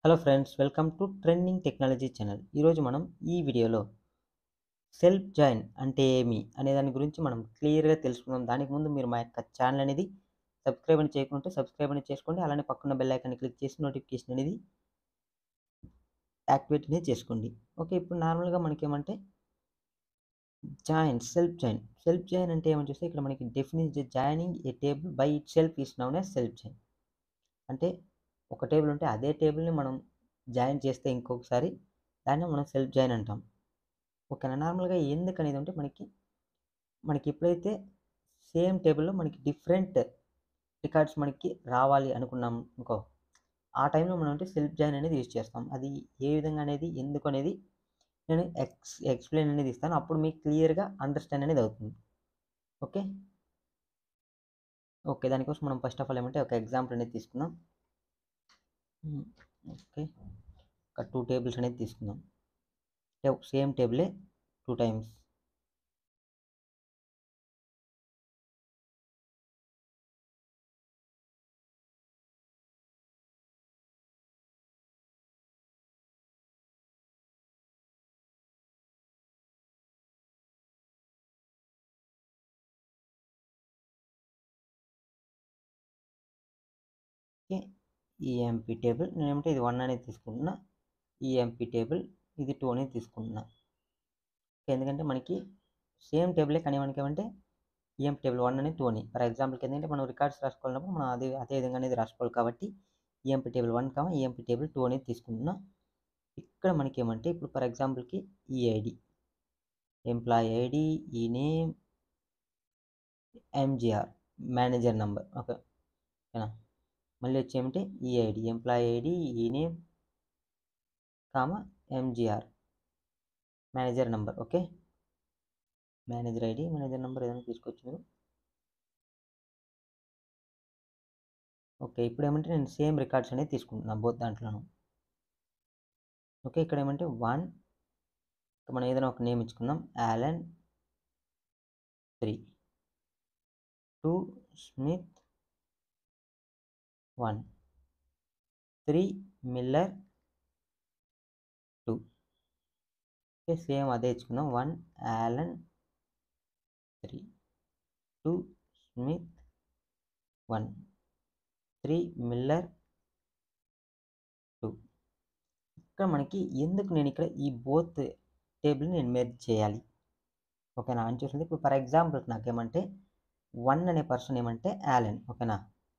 hello friends welcome to trending technology channel ఈరోజు మనం ఈ వీడియోలో సెల్ఫ్ జాయిన్ అంటే ఏమి అనే దాని గురించి మనం క్లియర్గా తెలుసుకుందాం దానికి ముందు మీరు మా యొక్క ఛానల్ అనేది సబ్స్క్రైబ్ అని చేయకుంటే సబ్స్క్రైబ్ అని చేసుకోండి అలానే పక్కన బెల్ ఐకాన్ని క్లిక్ చేసి నోటిఫికేషన్ అనేది యాక్టివేట్ అనేది చేసుకోండి ఓకే ఇప్పుడు నార్మల్గా మనకి ఏమంటే join self join self join అంటే ఏమని చూస్తే ఇక్కడ మనకి definition joining a table by itself is known as self join అంటే ఒక టేబుల్ ఉంటే అదే టేబుల్ని మనం జాయిన్ చేస్తే ఇంకొకసారి దాన్ని మనం సెల్ఫ్ జాయిన్ అంటాం ఓకేనా నార్మల్గా ఎందుకు అనేది అంటే మనకి మనకి ఎప్పుడైతే సేమ్ టేబుల్లో మనకి డిఫరెంట్ రికార్డ్స్ మనకి రావాలి అనుకున్నాం అనుకో ఆ టైంలో మనం అంటే సెల్ఫ్ జాయిన్ అనేది యూజ్ చేస్తాం అది ఏ విధంగా అనేది ఎందుకు అనేది నేను ఎక్స్ ఎక్స్ప్లెయిన్ అనేది ఇస్తాను అప్పుడు మీకు క్లియర్గా అండర్స్టాండ్ అనేది అవుతుంది ఓకే ఓకే దానికోసం మనం ఫస్ట్ ఆఫ్ ఆల్ ఏమంటే ఒక ఎగ్జాంపుల్ అనేది తీసుకుందాం ఓకే ఒక టూ టేబుల్స్ అనేది తీసుకుందాం సేమ్ టేబులే two times okay EMP table నేనేమంటే ఇది వన్ అనేది తీసుకుంటున్నా ఈఎంపీ టేబుల్ ఇది టూ అనేది తీసుకుంటున్నా ఎందుకంటే మనకి సేమ్ టేబులే కానీ మనకి ఏమంటే ఈఎం టేబుల్ వన్ అనేది టూ అని ఫర్ ఎగ్జాంపుల్కి ఏంటంటే మనం రికార్డ్స్ రాసుకోవాలన్నప్పుడు మనం అదే అదే విధంగా అనేది రాసుకోవాలి కాబట్టి EMP table one comma EMP table two అనేది తీసుకుంటున్నా ఇక్కడ మనకి ఏమంటే ఇప్పుడు ఫర్ ఎగ్జాంపుల్కి EID employee ID E name MGR manager number okay ఓకేనా మళ్ళీ వచ్చి ఏమిటి EID employee ID E name comma MGR manager number okay manager ID manager number ఏదైనా తీసుకోవచ్చు మీరు ఓకే ఇప్పుడు ఏమంటే నేను సేమ్ రికార్డ్స్ అనేది తీసుకుంటున్నా బోత్ దాంట్లోనూ ఓకే ఇక్కడ ఏమంటే వన్ మనం ఏదైనా ఒక నేమ్ ఇచ్చుకుందాం Allen three two Smith one three Miller two okay same అదే ఇచ్చుకుందాం one Allen three two Smith one three Miller two ఇక్కడ మనకి ఎందుకు నేను ఇక్కడ ఈ బోత్ టేబుల్ని నేను మెర్జ్ చేయాలి ఓకేనా అని చూసింది ఇప్పుడు ఫర్ ఎగ్జాంపుల్ నాకేమంటే వన్ అనే పర్సన్ ఏమంటే యాలెన్ ఓకేనా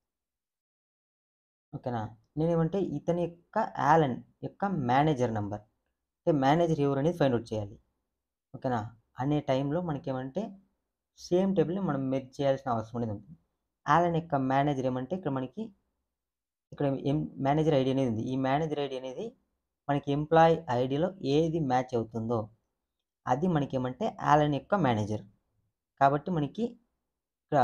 ఓకేనా నేనేమంటే ఇతని యొక్క యాలెన్ యొక్క మేనేజర్ నెంబర్ అంటే మేనేజర్ ఎవరు అనేది ఫైండ్ అవుట్ చేయాలి ఓకేనా అనే టైంలో మనకేమంటే సేమ్ టేబుల్ని మనం మెర్జ్ చేయాల్సిన అవసరం అనేది ఉంటుంది యాలన్ యొక్క మేనేజర్ ఏమంటే ఇక్కడ మనకి ఇక్కడ ఎం మేనేజర్ ఐడి అనేది ఉంది ఈ మేనేజర్ ఐడి అనేది మనకి ఎంప్లాయీ ఐడిలో ఏది మ్యాచ్ అవుతుందో అది మనకి ఏమంటే యాలన్ యొక్క మేనేజర్ కాబట్టి మనకి ఇక్కడ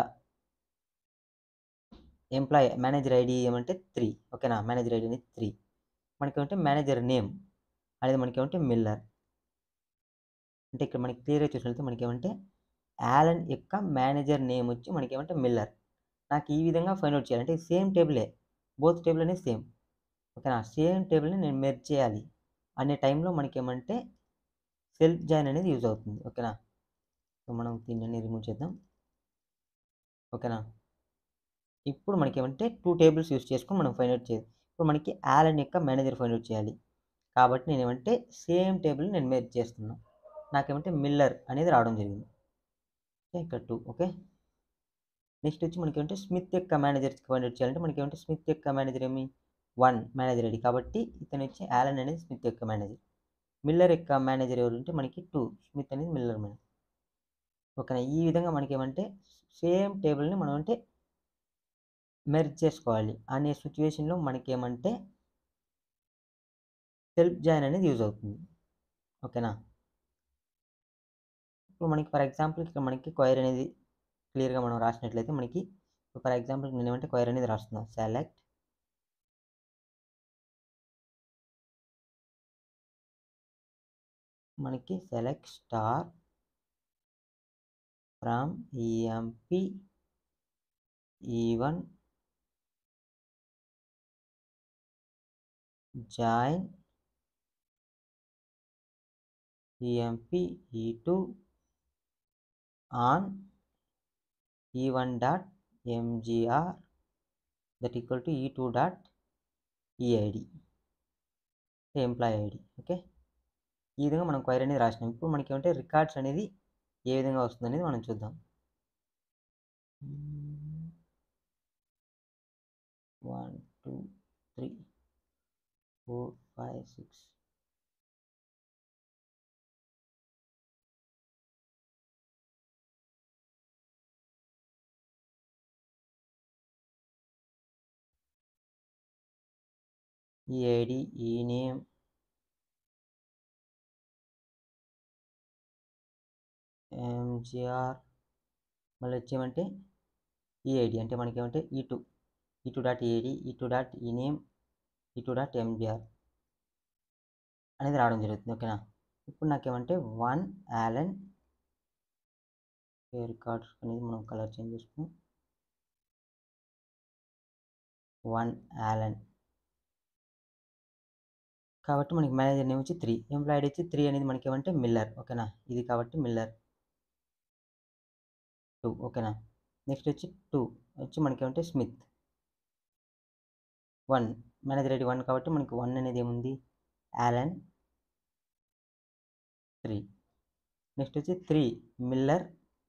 ఎంప్లాయీ మేనేజర్ ఐడి ఏమంటే త్రీ ఓకేనా మేనేజర్ ఐడి అనేది త్రీ మనకి ఏమంటే మేనేజర్ నేమ్ అనేది మనకి ఏమంటే మిల్లర్ అంటే ఇక్కడ మనకి క్లియర్గా చూసినట్లయితే మనకి ఏమంటే యాలన్ యొక్క మేనేజర్ నేమ్ వచ్చి మనకి ఏమంటే మిల్లర్ నాకు ఈ విధంగా ఫైండ్ అవుట్ చేయాలి అంటే సేమ్ టేబులే బోత్ టేబుల్ అనేది సేమ్ ఓకేనా సేమ్ టేబుల్ని నేను మెర్జ్ చేయాలి అనే టైంలో మనకి ఏమంటే సెల్ఫ్ జాయిన్ అనేది యూజ్ అవుతుంది ఓకేనా సో మనం దీన్ని రిమూవ్ చేద్దాం ఓకేనా ఇప్పుడు మనకి ఏమంటే టూ టేబుల్స్ యూస్ చేసుకొని మనం ఫైండ్ అవుట్ చేయాలి ఇప్పుడు మనకి యాలన్ యొక్క మేనేజర్ ఫైండ్ అవుట్ చేయాలి కాబట్టి నేను ఏమంటే సేమ్ టేబుల్ నేను మెర్జ్ చేస్తున్నాను నాకేమంటే మిల్లర్ అనేది రావడం జరిగింది ఇక్కడ టూ ఓకే నెక్స్ట్ వచ్చి మనకి ఏమంటే స్మిత్ యొక్క మేనేజర్ ఫైండ్ అవుట్ చేయాలంటే మనకి ఏమంటే స్మిత్ యొక్క మేనేజర్ ఏమి వన్ మేనేజర్ ఐడి కాబట్టి ఇతను వచ్చి యాలన్ అనేది స్మిత్ యొక్క మేనేజర్ మిల్లర్ యొక్క మేనేజర్ ఎవరు అంటే మనకి టూ స్మిత్ అనేది మిల్లర్ మేనేజర్ ఓకేనా ఈ విధంగా మనకి ఏమంటే సేమ్ టేబుల్ని మనం అంటే మెర్జ్ చేసుకోవాలి అనే సిచ్యువేషన్లో మనకి ఏమంటే సెల్ఫ్ జాయిన్ అనేది యూజ్ అవుతుంది ఓకేనా ఇప్పుడు మనకి ఫర్ ఎగ్జాంపుల్ ఇక్కడ మనకి క్వైర్ అనేది క్లియర్గా మనం రాసినట్లయితే మనకి ఫర్ ఎగ్జాంపుల్ నేను ఏమంటే క్వైర్ అనేది రాస్తున్నాను సెలెక్ట్ మనకి select star from EMP E one join EMP E two on E one dot MGR that equal to E two dot EID employee ID okay ఈ విధంగా మనం క్వైరీ అనేది రాసినాం ఇప్పుడు మనకి ఏమంటే రికార్డ్స్ అనేది ఏ విధంగా వస్తుంది అనేది మనం చూద్దాం one two three four five six E ID E name MGR మళ్ళీ వచ్చేమంటే ఈ ఐడి అంటే మనకి ఏమంటే E two E two dot AD E two dot E name E two dot MGR అనేది రావడం జరుగుతుంది ఓకేనా ఇప్పుడు నాకేమంటే వన్ యాలెన్ రికార్డ్ అనేది మనం కలర్ చేంజ్ చేసుకున్నాం వన్ యాలెన్ కాబట్టి మనకి మేనేజర్ నేమ్ వచ్చి త్రీ ఎంప్లాయిడ్ వచ్చి త్రీ అనేది మనకి ఏమంటే మిల్లర్ ఓకేనా ఇది కాబట్టి మిల్లర్ టూ ఓకేనా నెక్స్ట్ వచ్చి టూ వచ్చి మనకి ఏమంటే Smith one manager ID one కాబట్టి మనకి వన్ అనేది ఏముంది యాలన్ త్రీ నెక్స్ట్ వచ్చి three Miller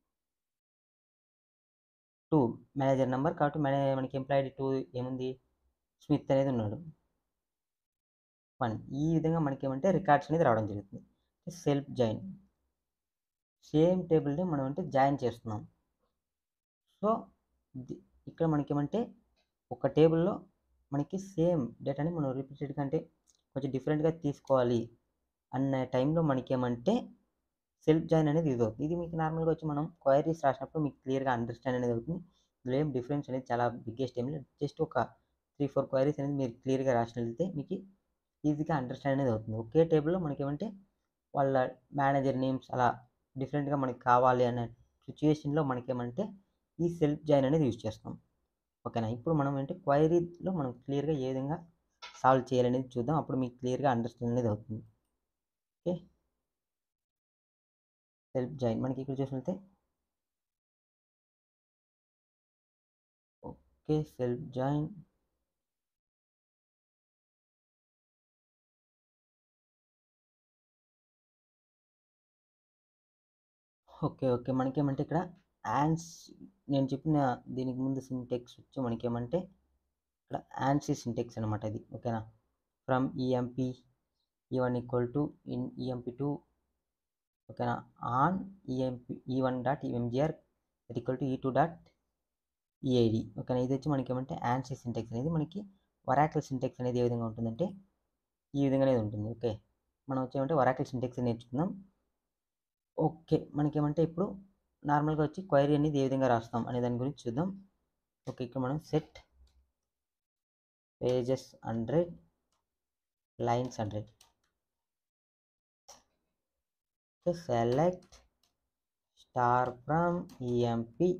two manager number కాబట్టి మేనేజర్ మనకి ఎంప్లాయిడ్ టూ ఏముంది స్మిత్ అనేది ఉన్నాడు వన్ ఈ విధంగా మనకి ఏమంటే రికార్డ్స్ అనేది రావడం జరుగుతుంది సెల్ఫ్ జాయిన్ సేమ్ టేబుల్ని మనం అంటే జాయిన్ చేస్తున్నాం సో ఇక్కడ మనకి ఏమంటే ఒక టేబుల్లో మనకి సేమ్ డేటాని మనం రిపీటెడ్ కంటే కొంచెం డిఫరెంట్గా తీసుకోవాలి అన్న టైంలో మనకి ఏమంటే సెల్ఫ్ జాయిన్ అనేది యూజ్ అవుతుంది ఇది మీకు నార్మల్గా వచ్చి మనం క్వైరీస్ రాసినప్పుడు మీకు క్లియర్గా అండర్స్టాండ్ అనేది అవుతుంది ఇందులో ఏం డిఫరెన్స్ అనేది చాలా బిగ్గెస్ట్ ఏం లేదు జస్ట్ ఒక త్రీ ఫోర్ క్వైరీస్ అనేది మీరు క్లియర్గా రాసినట్లయితే మీకు ఈజీగా అండర్స్టాండ్ అనేది అవుతుంది ఒకే టేబుల్లో మనకి ఏమంటే వాళ్ళ మేనేజర్ నేమ్స్ అలా డిఫరెంట్గా మనకి కావాలి అనే సిచ్యువేషన్లో మనకేమంటే ఈ సెల్ఫ్ జాయిన్ అనేది యూజ్ చేస్తాం ఓకేనా ఇప్పుడు మనం ఏంటి క్వైరీలో మనం క్లియర్గా ఏ విధంగా సాల్వ్ చేయాలనేది చూద్దాం అప్పుడు మీకు క్లియర్గా అండర్స్టాండ్ అనేది అవుతుంది ఓకే సెల్ఫ్ జాయిన్ మనకి ఇక్కడ చూసినట్లయితే okay self join okay okay మనకేమంటే ఇక్కడ యాన్స్ నేను చెప్పిన దీనికి ముందు సింటెక్స్ వచ్చి మనకేమంటే ఇక్కడ యాన్సీ సింటెక్స్ అనమాట ఇది ఓకేనా from EMP E one equal to in EMP two ఓకేనా on EMP E one dot MGR equal to E two dot EID ఓకేనా ఇది వచ్చి మనకి ఏమంటే యాన్సీ సింటెక్స్ అనేది మనకి వరాకల్ సింటెక్స్ అనేది ఏ విధంగా ఉంటుందంటే ఈ విధంగా అనేది ఉంటుంది ఓకే మనం వచ్చేమంటే వరాకల్ సింటెక్స్ నేర్చుకుందాం ఓకే మనకేమంటే ఇప్పుడు నార్మల్గా వచ్చి క్వైరీ అనేది ఏ విధంగా రాస్తాం అనే దాని గురించి చూద్దాం ఓకే ఇక్కడ మనం set pages hundred lines hundred select star from EMP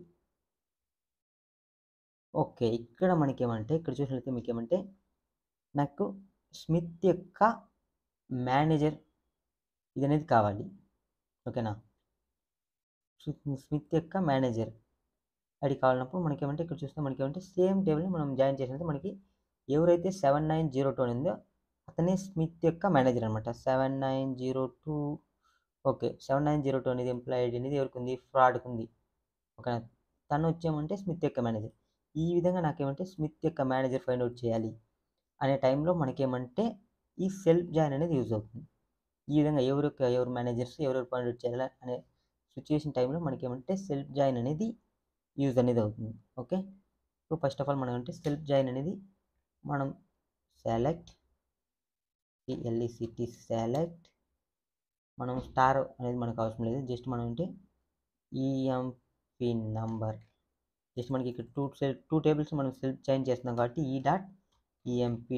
okay ఇక్కడ మనకేమంటే ఇక్కడ చూసినట్లయితే మీకు ఏమంటే నాకు స్మిత్ యొక్క మేనేజర్ ఇది అనేది కావాలి ఓకేనా స్మిత్ యొక్క మేనేజర్ అది కావాలన్నప్పుడు మనకి ఏమంటే ఇక్కడ చూస్తే మనకి ఏమంటే సేమ్ టేబుల్ని మనం జాయిన్ చేసినట్టు మనకి ఎవరైతే సెవెన్ నైన్ జీరో టూ ఉందో అతనే స్మిత్ యొక్క మేనేజర్ అనమాట seven nine zero two okay seven nine zero two అనేది ఎంప్లాయ్ ఐడి అనేది ఎవరికి ఉంది ఫ్రాడ్కి ఉంది ఓకే తను వచ్చేమంటే స్మిత్ యొక్క మేనేజర్ ఈ విధంగా నాకేమంటే స్మిత్ యొక్క మేనేజర్ ఫైండ్ అవుట్ చేయాలి అనే టైంలో మనకేమంటే ఈ సెల్ఫ్ జాయిన్ అనేది యూజ్ అవుతుంది ఈ విధంగా ఎవరు ఎవరు మేనేజర్స్ ఎవరెవరు ఫైండ్ అవుట్ చేయాలి అనే సిచ్యువేషన్ టైంలో మనకి ఏమంటే సెల్ఫ్ జాయిన్ అనేది యూజ్ అనేది అవుతుంది ఓకే ఇప్పుడు ఫస్ట్ ఆఫ్ ఆల్ మనం అంటే సెల్ఫ్ జాయిన్ అనేది మనం సెలెక్ట్ ఎల్ఈసిటి సెలెక్ట్ మనం స్టార్ అనేది మనకు అవసరం లేదు జస్ట్ మనం అంటే ఈఎంపి నంబర్ జస్ట్ మనకి ఇక్కడ టూ సెల్ టూ టేబుల్స్ మనం సెల్ఫ్ జాయిన్ చేస్తున్నాం కాబట్టి E dot EMP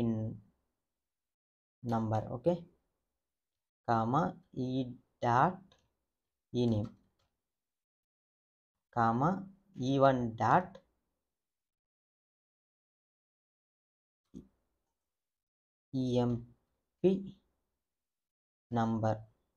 number okay comma E dot E name comma E one dot EMP number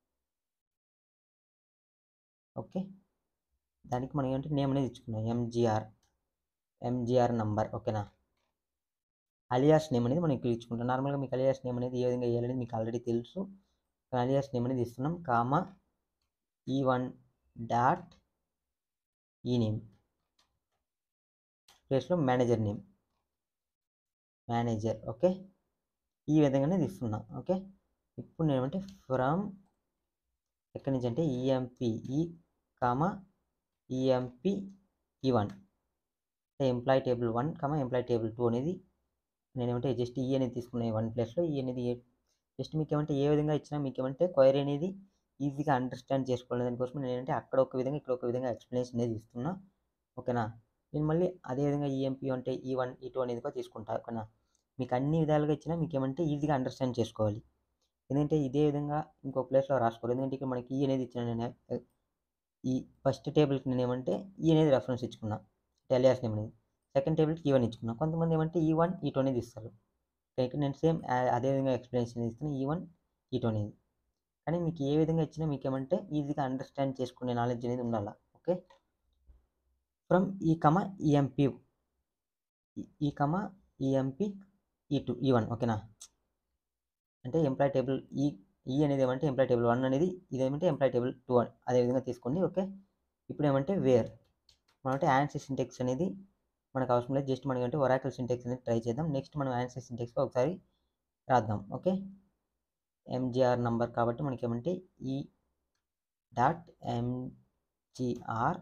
okay దానికి మనం ఏంటంటే నేమ్ అనేది ఇచ్చుకున్నాం ఎంజిఆర్ ఎంజిఆర్ నంబర్ ఓకేనా అలియాస్ నేమ్ అనేది మనం ఇక్కడ ఇచ్చుకుంటాం నార్మల్గా మీకు అలియాస్ నేమ్ అనేది ఏ విధంగా వేయాలనేది మీకు ఆల్రెడీ తెలుసు అలియాస్ నేమ్ అనేది ఇస్తున్నాం comma E one dot E name ప్లేస్లో మేనేజర్ నేమ్ మేనేజర్ ఓకే ఈ విధంగానే తీసుకున్నాం ఓకే ఇప్పుడు నేను ఏమంటే ఫ్రమ్ ఎక్కడి నుంచి అంటే EMP E comma EMP E one employee table one comma employee table two అనేది నేను ఏమంటే జస్ట్ ఈ అనేది తీసుకున్నాను వన్ ప్లేస్లో ఈ అనేది జస్ట్ మీకు ఏమంటే ఏ విధంగా ఇచ్చినా మీకు ఏమంటే క్వైరీ అనేది ఈజీగా అండర్స్టాండ్ చేసుకోవాలి దానికోసం నేను ఏంటంటే అక్కడ ఒక విధంగా ఇక్కడ ఒక విధంగా ఎక్స్ప్లెనేషన్ అనేది ఇస్తున్నా ఓకేనా నేను మళ్ళీ అదే విధంగా ఈఎంపీ అంటే ఈ వన్ ఈ టూ అనేది కూడా తీసుకుంటా ఓకేనా మీకు అన్ని విధాలుగా ఇచ్చినా మీకు ఏమంటే ఈజీగా అండర్స్టాండ్ చేసుకోవాలి ఎందుకంటే ఇదే విధంగా ఇంకో ప్లేస్లో రాసుకోవాలి ఎందుకంటే ఇక్కడ మనకి ఈ అనేది ఇచ్చిన నేను ఈ ఫస్ట్ టేబుల్కి నేను ఏమంటే ఈ అనేది రెఫరెన్స్ ఇచ్చుకున్నా టెలియాస్ నేమ్ అనేది సెకండ్ టేబుల్కి ఈ వన్ ఇచ్చుకున్నా కొంతమంది ఏమంటే ఈ వన్ ఈ టూ అనేది ఇస్తారు ఇక్కడ నేను సేమ్ అదే విధంగా ఎక్స్ప్లెనేషన్ ఇస్తాను ఈ వన్ ఈ టూ అనేది కానీ మీకు ఏ విధంగా ఇచ్చినా మీకు ఏమంటే ఈజీగా అండర్స్టాండ్ చేసుకునే నాలెడ్జ్ అనేది ఉండాలి okay from E comma EMP E comma EMP E two E one ఓకేనా అంటే ఎంప్లాయ్ టేబుల్ ఈ ఈ అనేది ఏమంటే ఎంప్లాయ్ టేబుల్ వన్ అనేది ఇదేమంటే ఎంప్లాయ్ టేబుల్ టూ అదే విధంగా తీసుకోండి ఓకే ఇప్పుడు ఏమంటే వేర్ మనమంటే ఆన్సర్ సింటెక్స్ అనేది మనకు అవసరం లేదు జస్ట్ మనకంటే ఒరాకల్ సింటెక్స్ అనేది ట్రై చేద్దాం నెక్స్ట్ మనం ఆన్సర్ సింటెక్స్ ఒకసారి రాద్దాం ఓకే ఎంజిఆర్ నంబర్ కాబట్టి మనకి ఏమంటే E dot MGR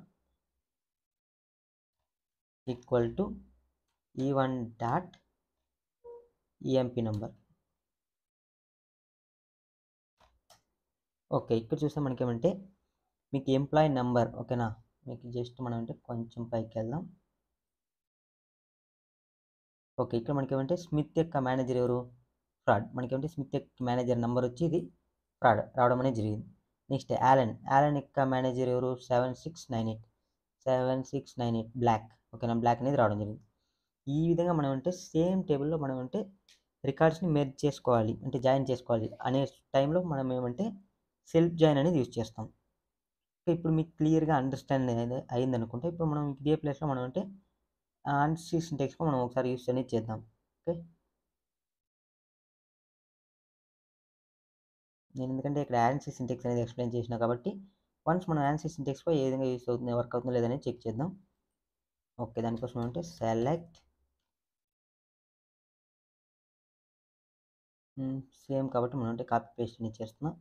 equal to E one dot EMP number okay ఇక్కడ చూస్తే మనకేమంటే మీకు ఎంప్లాయ్ నెంబర్ ఓకేనా మీకు జస్ట్ మనం అంటే కొంచెం పైకి వెళ్దాం ఓకే ఇక్కడ మనకేమంటే స్మిత్ యొక్క మేనేజర్ ఎవరు ఫ్రాడ్ మనకేమంటే స్మిత్ యొక్క మేనేజర్ నెంబర్ వచ్చి ఇది ఫ్రాడ్ రావడం అనేది జరిగింది నెక్స్ట్ యాలెన్ యాలెన్ యొక్క మేనేజర్ ఎవరు seven six nine eight seven six nine eight Blake ఓకేనా బ్లాక్ అనేది రావడం జరిగింది ఈ విధంగా మనం అంటే సేమ్ టేబుల్లో మనం అంటే రికార్డ్స్ని మెర్జ్ చేసుకోవాలి అంటే జాయిన్ చేసుకోవాలి అనే టైంలో మనం ఏమంటే సెల్ఫ్ జాయిన్ అనేది యూజ్ చేస్తాం ఇప్పుడు మీకు క్లియర్గా అండర్స్టాండ్ అనేది అయింది అనుకుంటే ఇప్పుడు మనం ఇదే ప్లేస్లో మనం అంటే ఆన్సీ సింటెక్స్గా మనం ఒకసారి యూస్ అనేది చేద్దాం ఓకే నేను ఎందుకంటే ఇక్కడ ఆన్సీ సింటెక్స్ అనేది ఎక్స్ప్లెయిన్ చేసిన కాబట్టి వన్స్ మనం ఆన్సీ సింటెక్స్లో ఏ విధంగా యూస్ అవుతుంది వర్క్ అవుతుందో లేదని చెక్ చేద్దాం ఓకే దానికోసం అంటే సెలెక్ట్ సేమ్ కాబట్టి మనం అంటే కాపీ పేస్ట్ అనేది చేస్తున్నాం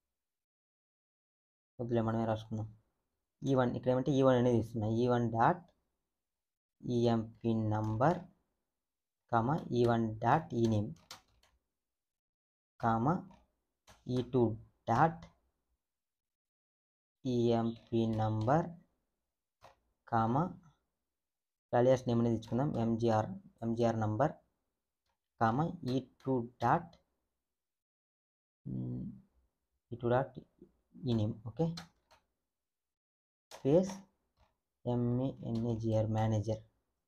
వద్దులే మనమే రాసుకుందాం ఈ వన్ ఇక్కడ ఏమంటే ఈ వన్ అనేది ఇస్తున్నా E one dot EMP number comma E one dot E name comma E two dot EMP number comma alias name అనేది ఇచ్చుకుందాం MGR MGR number comma E two dot E two dot E name okay space M A N A G R manager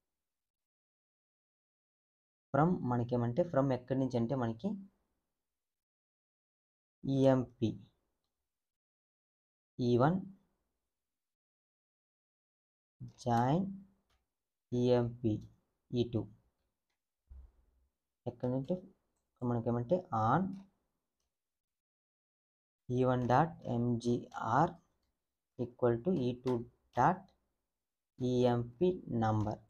from మనకేమంటే from ఎక్కడి నుంచి అంటే మనకి EMP E one join EMP E two ఎక్కడి నుంచి మనకేమంటే on E one dot MGR equal to E two dot EMP number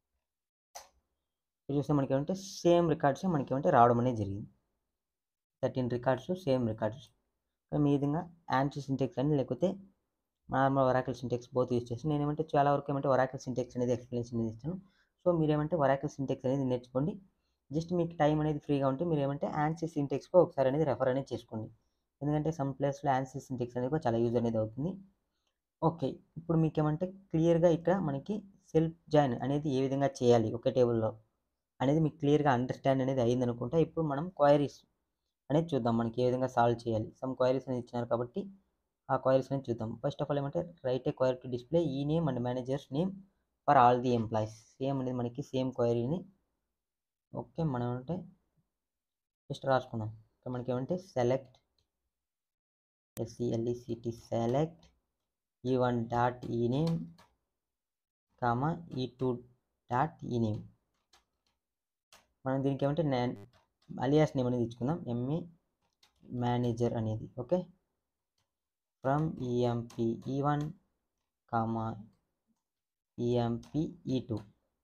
చూస్తే మనకి ఏమంటే సేమ్ రికార్డ్స్ మనకి ఏమంటే రావడం అనేది జరిగింది థర్టీన్ రికార్డ్స్ సేమ్ రికార్డ్స్ మీ విధంగా యాంటీ సింటెక్స్ అని లేకపోతే normal Oracle syntax both use చేసి నేను ఏమంటే చాలా వరకు ఏమంటే వరాకల్ సింటెక్స్ అనేది ఎక్స్ప్లెనేషన్ అనేది ఇస్తాను సో మీరు ఏమంటే వరాకల్ సింటెక్స్ అనేది నేర్చుకోండి జస్ట్ మీకు టైం అనేది ఫ్రీగా ఉంటే మీరు ఏమంటే ఆన్సీ సింటెక్స్కో ఒకసారి అనేది రెఫర్ అనేది చేసుకోండి ఎందుకంటే సమ్ ప్లేస్లో ఆన్సీ సింటెక్స్ అనేది కూడా చాలా యూజ్ అనేది అవుతుంది ఓకే ఇప్పుడు మీకు ఏమంటే క్లియర్గా ఇక్కడ మనకి సెల్ఫ్ జాయిన్ అనేది ఏ విధంగా చేయాలి ఒకే టేబుల్లో అనేది మీకు క్లియర్గా అండర్స్టాండ్ అనేది అయింది అనుకుంటే ఇప్పుడు మనం క్వైరీస్ అనేది చూద్దాం మనకి ఏ విధంగా సాల్వ్ చేయాలి సమ్ క్వైరీస్ అనేది ఇచ్చినారు కాబట్టి ఆ క్వైరీస్ అనేది చూద్దాం ఫస్ట్ ఆఫ్ ఆల్ ఏమంటే write a query to display E name and managers name for all the employees same అనేది మనకి సేమ్ క్వైరీని ఓకే మనం అంటే జస్ట్ రాసుకున్నాం ఇక్కడ మనకి ఏమంటే select S C L E C T select E one dot E name comma E two dot E name మనం దీనికి ఏమంటే నేను అలియాస్ నేమ్ అనేది ఇచ్చుకుందాం ఎంఏ మేనేజర్ అనేది okay from EMP E one comma EMP E two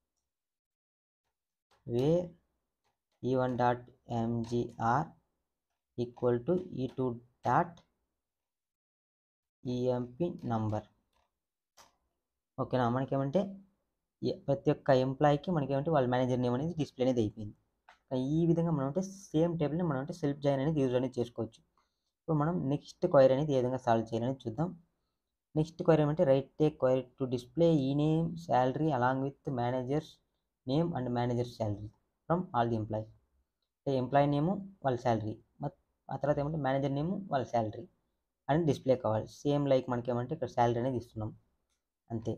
where E one dot MGR equal to E two dot EMP number ఓకేనా మనకేమంటే ఎ- ప్రతి ఒక్క ఎంప్లాయీకి మనకేమంటే వాళ్ళ మేనేజర్ నేమ్ అనేది డిస్ప్లే అనేది అయిపోయింది ఈ విధంగా మనం అంటే సేమ్ టేబుల్ని మనం అంటే సెల్ఫ్ జాయిన్ అనేది యూజ్ అనేది చేసుకోవచ్చు ఇప్పుడు మనం నెక్స్ట్ క్వైరీ అనేది ఏ విధంగా సాల్వ్ చేయాలని చూద్దాం నెక్స్ట్ క్వైరీ అంటే write take query to display E name salary along with managers name and manager salary from all the employees అంటే ఎంప్లాయీ నేము వాళ్ళ శాలరీ ఆ తర్వాత ఏమంటే మేనేజర్ నేము వాళ్ళ శాలరీ అని డిస్ప్లే కావాలి సేమ్ లైక్ మనకి ఏమంటే ఇక్కడ శాలరీ అనేది ఇస్తున్నాం అంతే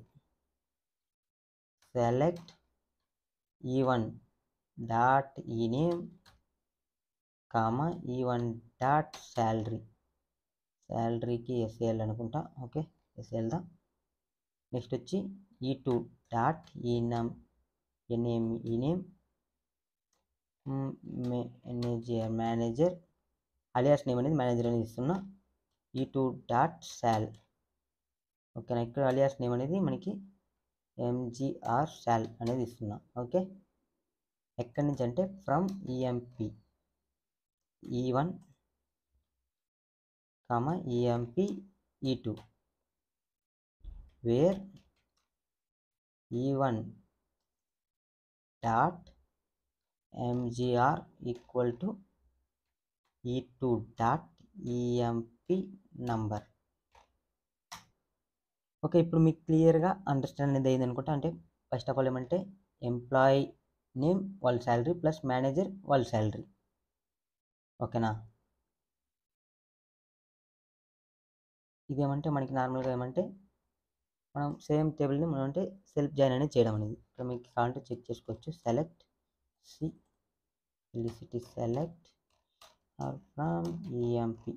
select E one dot E name comma E one dot salary శాలరీకి ఎస్ఏఎల్ అనుకుంటా ఓకే ఎస్ఏఎల్దా నెక్స్ట్ వచ్చి E two dot E name N A M E name manager manager alias name అనేది మేనేజర్ అనేది ఇస్తున్నా ఈ టూ డాట్ శాల్ ఓకేనా ఇక్కడ అలియాస్ నేమ్ అనేది మనకి ఎంజిఆర్ శాల్ అనేది ఇస్తున్నా ఓకే ఎక్కడి నుంచి అంటే from EMP E one comma EMP E two where E one dot MGR equal to E two dot EMP number okay ఇప్పుడు మీకు క్లియర్గా అండర్స్టాండ్ అనేది అయింది అనుకుంటా అంటే ఫస్ట్ ఆఫ్ ఆల్ ఏమంటే ఎంప్లాయీ నేమ్ వాళ్ళ శాలరీ ప్లస్ మేనేజర్ వాళ్ళ శాలరీ ఓకేనా ఇదేమంటే మనకి నార్మల్గా ఏమంటే మనం సేమ్ టేబుల్ని మనం అంటే సెల్ఫ్ జాయిన్ అనేది చేయడం అనేది ఇక్కడ మీకు కావాలంటే చెక్ చేసుకోవచ్చు సెలెక్ట్ సి ఎలిసిటీ select R from EMP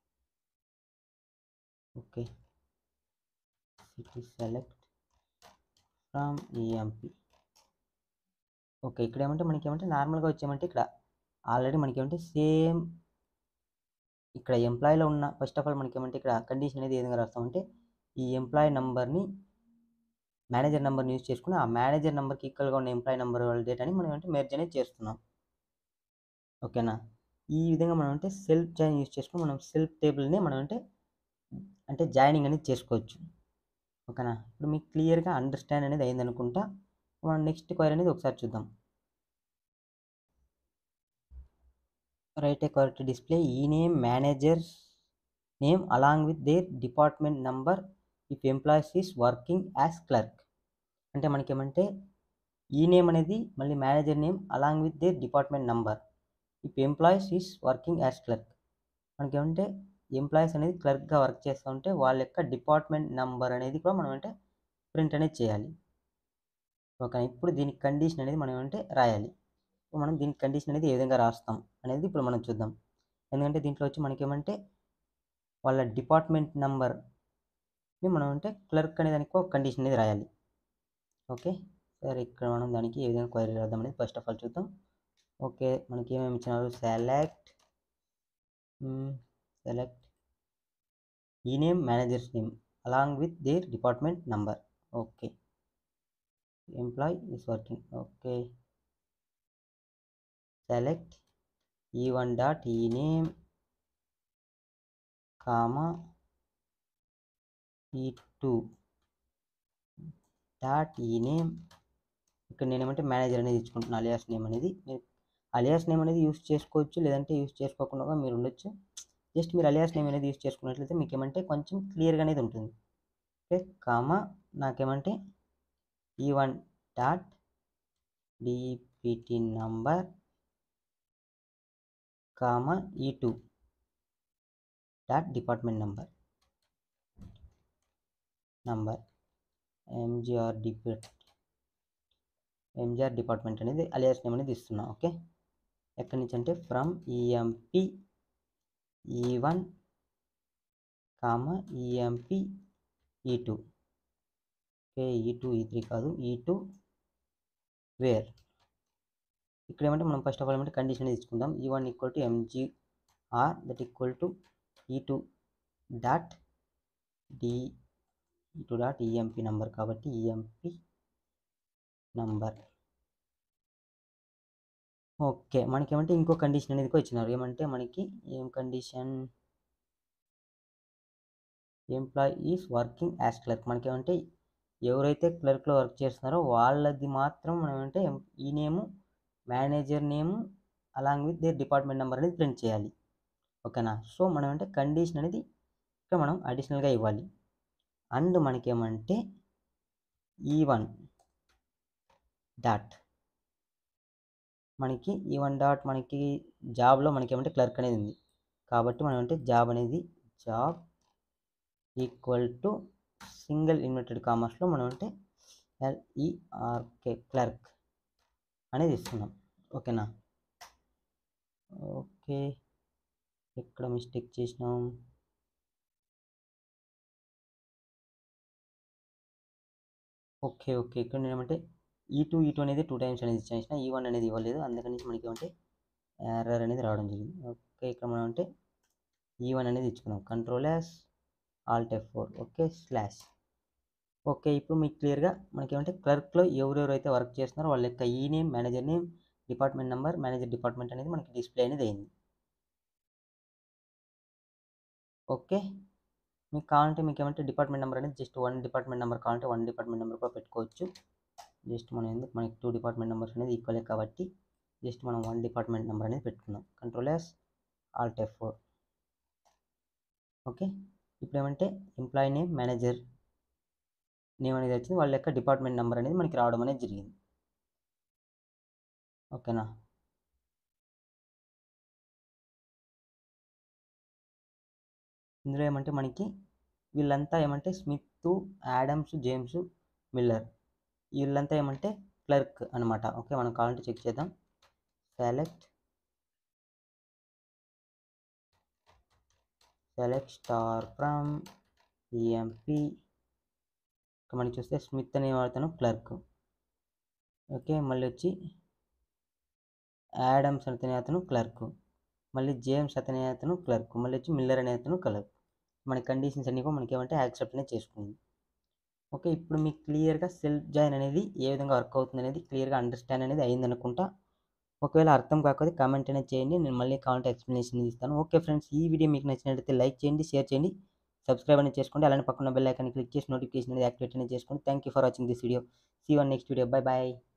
okay city select from EMP okay ఇక్కడ ఏమంటే మనకి ఏమంటే నార్మల్గా వచ్చేమంటే ఇక్కడ ఆల్రెడీ మనకి ఏమంటే సేమ్ ఇక్కడ ఎంప్లాయీలో ఉన్న ఫస్ట్ ఆఫ్ ఆల్ మనకి ఏమంటే ఇక్కడ కండిషన్ అనేది ఏ విధంగా రాస్తామంటే ఈ ఎంప్లాయీ నెంబర్ని మేనేజర్ నెంబర్ని యూజ్ చేసుకుని ఆ మేనేజర్ నెంబర్కి ఈక్వల్గా ఉన్న ఎంప్లాయీ నెంబర్ వాళ్ళ డేటాని మనం అంటే మెర్జ్ అనేది చేస్తున్నాం ఓకేనా ఈ విధంగా మనం అంటే సెల్ఫ్ జాయిన్ యూజ్ చేసుకుని మనం సెల్ఫ్ టేబుల్ని మనం అంటే అంటే జాయినింగ్ అనేది చేసుకోవచ్చు ఓకేనా ఇప్పుడు మీకు క్లియర్గా అండర్స్టాండ్ అనేది అయింది అనుకుంటా మనం నెక్స్ట్ క్వైరీ అనేది ఒకసారి చూద్దాం right a query to display E name manager's name along with their department number if employees is working as clerk అంటే మనకేమంటే ఈ నేమ్ అనేది మళ్ళీ manager name along with their department number if employees is working as clerk మనకేమంటే employees అనేది క్లర్క్గా work చేస్తూ ఉంటే వాళ్ళ యొక్క డిపార్ట్మెంట్ నెంబర్ అనేది కూడా మనం అంటే ప్రింట్ అనేది చేయాలి ఓకే ఇప్పుడు దీనికి కండిషన్ అనేది మనం అంటే రాయాలి ఇప్పుడు మనం దీనికి కండిషన్ అనేది ఏ విధంగా రాస్తాం అనేది ఇప్పుడు మనం చూద్దాం ఎందుకంటే దీంట్లో వచ్చి మనకేమంటే వాళ్ళ డిపార్ట్మెంట్ నెంబర్ని మనం అంటే క్లర్క్ అనే దానికి ఒక కండిషన్ అనేది రాయాలి ఓకే సరే ఇక్కడ మనం దానికి ఏ విధంగా క్వైరీ రాద్దాం అనేది ఫస్ట్ ఆఫ్ ఆల్ చూద్దాం ఓకే మనకి ఏమేమి ఇచ్చినారు select select E name manager's name along with their department number okay employee is working okay select E one dot E name comma E two dot E name ఇక్కడ నేను ఏమంటే manager అనేది ఇచ్చుకుంటున్నాను alias name అనేది మీరు alias name అనేది use చేసుకోవచ్చు లేదంటే use చేసుకోకుండా కూడా మీరు ఉండొచ్చు జస్ట్ మీరు అలియాస్ నేమ్ అనేది యూస్ చేసుకున్నట్లయితే మీకు ఏమంటే కొంచెం క్లియర్గా అనేది ఉంటుంది ఓకే కామా నాకేమంటే E one dot DPT number comma E two dot department number number MGR depart MGR department అనేది అలియాస్ నేమ్ అనేది ఇస్తున్నా ఓకే ఎక్కడి నుంచి అంటే from EMP E one comma EMP E two okay E two E three కాదు E two where ఇక్కడ ఏమంటే మనం ఫస్ట్ ఆఫ్ ఆల్ ఏమంటే కండిషన్ తీసుకుందాం E one equal to MGR that equal to E two dot D E two dot EMP number కాబట్టి EMP number okay మనకి ఏమంటే ఇంకో కండిషన్ అనేది కూడా ఇచ్చినారు ఏమంటే మనకి ఏం condition employee is working as clerk మనకి ఏమంటే ఎవరైతే క్లర్క్లో వర్క్ చేస్తున్నారో వాళ్ళది మాత్రం మనం ఏమంటే E name manager name along with their department number అనేది ప్రింట్ చేయాలి ఓకేనా సో మనం అంటే కండిషన్ అనేది ఇక్కడ మనం అడిషనల్గా ఇవ్వాలి అండ్ మనకేమంటే ఈ వన్ డాట్ మనకి ఈ వన్ డాట్ మనకి జాబ్లో మనకి ఏమంటే క్లర్క్ అనేది ఉంది కాబట్టి మనం అంటే జాబ్ అనేది job equal to single inverted కామర్స్లో మనం అంటే ఎల్ఈఆర్కే క్లర్క్ అనేది ఇస్తున్నాం ఓకేనా ఓకే ఎక్కడ మిస్టేక్ చేసినాం ఓకే ఓకే ఇక్కడ నేను ఏమంటే ఈ టూ ఈ టూ అనేది టూ టైమ్స్ అనేది ఇచ్చేసిన ఈ వన్ అనేది ఇవ్వలేదు అందుకని మనకి ఏమంటే ఎర్రర్ అనేది రావడం జరిగింది ఓకే ఇక్కడ మనం అంటే ఈ వన్ అనేది ఇచ్చుకున్నాం control as alt F four okay slash okay ఇప్పుడు మీకు క్లియర్గా మనకి ఏమంటే క్లర్క్లో ఎవరెవరైతే వర్క్ చేస్తున్నారో వాళ్ళ యొక్క E name manager name department number manager department అనేది మనకి డిస్ప్లే అనేది అయింది ఓకే మీకు కావాలంటే మీకు ఏమంటే డిపార్ట్మెంట్ నెంబర్ అనేది జస్ట్ వన్ డిపార్ట్మెంట్ నెంబర్ కావాలంటే వన్ డిపార్ట్మెంట్ నెంబర్ కూడా పెట్టుకోవచ్చు జస్ట్ మనం ఎందుకు మనకి టూ డిపార్ట్మెంట్ నెంబర్స్ అనేది ఈక్వలే కాబట్టి జస్ట్ మనం వన్ డిపార్ట్మెంట్ నెంబర్ అనేది పెట్టుకుందాం control as alt F four okay ఇప్పుడు ఏమంటే ఎంప్లాయీ నేమ్ మేనేజర్ నేమ్ అనేది వచ్చింది వాళ్ళ యొక్క డిపార్ట్మెంట్ నెంబర్ అనేది మనకి రావడం అనేది జరిగింది ఓకేనా ఇందులో ఏమంటే మనకి వీళ్ళంతా ఏమంటే స్మిత్ యాడమ్స్ జేమ్స్ మిల్లర్ వీళ్ళంతా ఏమంటే క్లర్క్ అనమాట ఓకే మనం కావాలంటే చెక్ చేద్దాం select select star from EMP మనకి చూస్తే స్మిత్ అనే వాడతాను క్లర్క్ ఓకే మళ్ళీ వచ్చి యాడమ్స్ అతనే అతను క్లర్క్ మళ్ళీ జేమ్స్ అతనే అతను క్లర్క్ మళ్ళీ వచ్చి మిల్లర్ అనే అతను క్లర్క్ మన కండిషన్స్ అన్నీ కూడా మనకి ఏమంటే యాక్సెప్ట్ అనేది చేసుకుంది ఓకే ఇప్పుడు మీకు క్లియర్గా సెల్ఫ్ జాయిన్ అనేది ఏ విధంగా వర్క్ అవుతుంది అనేది క్లియర్గా అండర్స్టాండ్ అనేది అయింది అనుకుంటా ఒకవేళ అర్థం కాకపోతే కామెంట్ అనేది చేయండి నేను మళ్ళీ కావాలంటే ఎక్స్ప్లెనేషన్ ఇస్తాను ఓకే ఫ్రెండ్స్ ఈ వీడియో మీకు నచ్చినట్లయితే లైక్ చేయండి షేర్ చేయండి సబ్స్క్రైబ్ అనేది చేసుకోండి అలానే పక్కన బెల్ ఐకాన్ క్లిక్ చేసి నోటిఫికేషన్ అనేది యాక్టివేట్ అనేది చేసుకోండి thank you for watching this video see one next video bye bye